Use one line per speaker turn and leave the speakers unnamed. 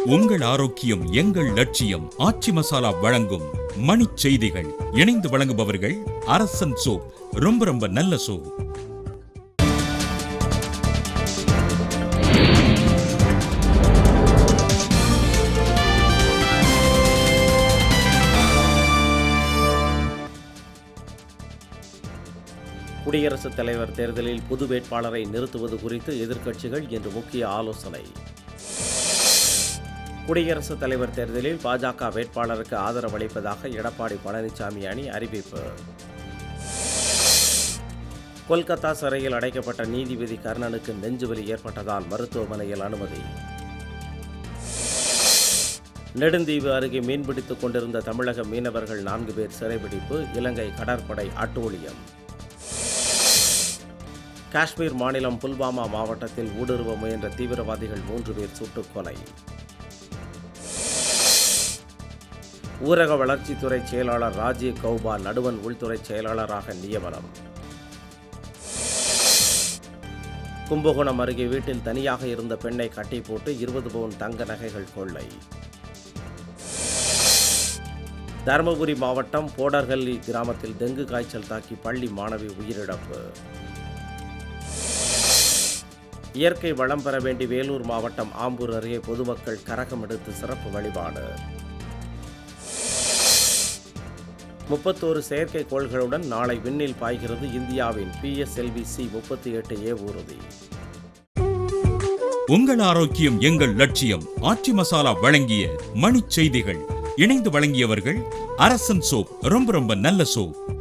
உங்கள் ஆரோக்கியம் எங்கள் லட்சியம் ஆச்சி மசாலா வழங்கும் மணிச் செய்திகள் இணைந்து வழங்குபவர்கள் அரசன் சோப் ரொம்ப ரொம்ப நல்ல சோப்
குடியரசுத் தலைவர் தேர்தலில் புது வேட்பாளரை நிறுத்துவது குறித்து எதிர்க்கட்சிகள் இன்று முக்கிய ஆலோசனை குடியரசுத் தலைவர் தேர்தலில் பாஜக வேட்பாளருக்கு ஆதரவளிப்பதாக எடப்பாடி பழனிசாமி அணி அறிவிப்பு கொல்கத்தா சிறையில் அடைக்கப்பட்ட நீதிபதி கர்ணனுக்கு நெஞ்சுவலி ஏற்பட்டதால் மருத்துவமனையில் அனுமதி நெடுந்தீவு அருகே மீன்பிடித்துக் கொண்டிருந்த தமிழக மீனவர்கள் நான்கு பேர் சிறைபிடிப்பு இலங்கை கடற்படை அட்டூழியம் காஷ்மீர் மாநிலம் புல்வாமா மாவட்டத்தில் ஊடுருவ முயன்ற தீவிரவாதிகள் மூன்று பேர் சுட்டுக் கொலை ஊரக வளர்ச்சித்துறை செயலாளர் ராஜீவ் கௌபா நடுவன் உள்துறை செயலாளராக நியமனம் கும்பகோணம் அருகே வீட்டில் தனியாக இருந்த பெண்ணை கட்டி போட்டு இருபது பவுன் தங்க நகைகள் கொள்ளை தருமபுரி மாவட்டம் போடர்கல்லி கிராமத்தில் டெங்கு காய்ச்சல் தாக்கி பள்ளி மாணவி உயிரிழப்பு இயற்கை வளம் பெற வேண்டி வேலூர் மாவட்டம் ஆம்பூர் அருகே பொதுமக்கள் கரகம் எடுத்து சிறப்பு வழிபாடு முப்பத்தோரு செயற்கைக்கோள்களுடன் நாளை விண்ணில் பாய்கிறது இந்தியாவின் பிஎஸ்எல்வி சி முப்பத்தி எட்டு ஏ ஊர்தி
உங்கள் ஆரோக்கியம் எங்கள் லட்சியம் ஆச்சி மசாலா வழங்கிய மணிச் செய்திகள் இணைந்து வழங்கியவர்கள் அரசன் சோப் ரொம்ப ரொம்ப நல்ல சோப்